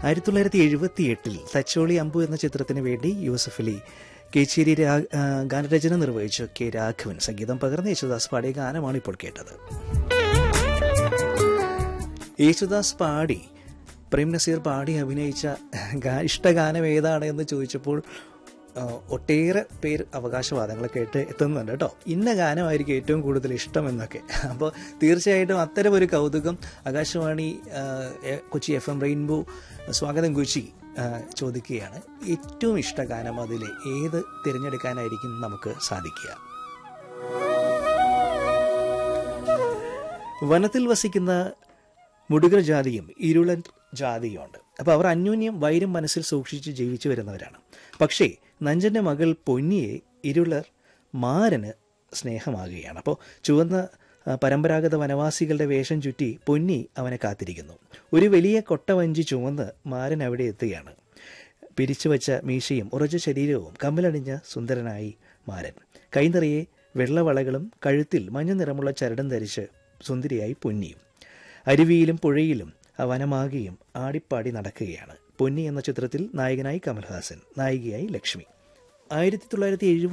ആയിരത്തി തൊള്ളായിരത്തി എഴുപത്തി എട്ടിൽ തച്ചോളി അമ്പു എന്ന ചിത്രത്തിന് വേണ്ടി യൂസഫ് അലി കേച്ചേരി രാ ആ, ഗാനരചന നിർവഹിച്ചു കെ രാഘവൻ സംഗീതം പകർന്ന യേശുദാസ് പാടിയ ഗാനമാണ് ഇപ്പോൾ കേട്ടത് യേശുദാസ് പാടി പ്രേം നസീർ പാടി അഭിനയിച്ച ഗാ- ഇഷ്ടഗാനം ഏതാണ് എന്ന് ചോദിച്ചപ്പോൾ ആ, ഒട്ടേറെ പേര് അവകാശവാദങ്ങൾ കേട്ട് എത്തുന്നുണ്ട് കേട്ടോ ഇന്ന ഗാനമായിരിക്കും ഏറ്റവും കൂടുതൽ ഇഷ്ടം എന്നൊക്കെ അപ്പോൾ തീർച്ചയായിട്ടും അത്തരം ഒരു കൗതുകം ആകാശവാണി ആ, എ- കൊച്ചി എഫ് എം റെയിൻബോ സ്വാഗതം കൊച്ചി ആ, ചോദിക്കുകയാണ് ഏറ്റവും ഇഷ്ട ഗാനം അതിൽ ഏത് തിരഞ്ഞെടുക്കാനായിരിക്കും നമുക്ക് സാധിക്കുക വനത്തിൽ വസിക്കുന്ന മുടുകർ ജാതിയും ഇരുളൻ ജാതിയും ഉണ്ട് അപ്പോൾ അവർ അന്യോന്യം വൈരം മനസ്സിൽ സൂക്ഷിച്ച് ജീവിച്ചു വരുന്നവരാണ് പക്ഷേ നഞ്ചന്റെ മകൾ പൊന്നിയെ ഇരുളർ മാരന് സ്നേഹമാകുകയാണ് അപ്പോൾ ചുവന്ന ആ, പരമ്പരാഗത വനവാസികളുടെ വേഷം ചുറ്റി പൊന്നി അവനെ കാത്തിരിക്കുന്നു ഒരു വലിയ കൊട്ടവഞ്ചി ചുമന്ന് മാരൻ അവിടെ എത്തുകയാണ് പിരിച്ചു വച്ച മീശയും ഉറച്ച ശരീരവും കമ്മലണിഞ്ഞ സുന്ദരനായി മാരൻ കൈനിറയെ വെള്ളവളകളും കഴുത്തിൽ മഞ്ഞ നിറമുള്ള ചരടും ധരിച്ച് സുന്ദരിയായി പൊന്നിയും അരുവിയിലും പുഴയിലും ആ വനമാകെയും ആടിപ്പാടി നടക്കുകയാണ് പൊന്നി എന്ന ചിത്രത്തിൽ നായകനായി കമൽഹാസൻ നായികയായി ലക്ഷ്മി ആയിരത്തി തൊള്ളായിരത്തി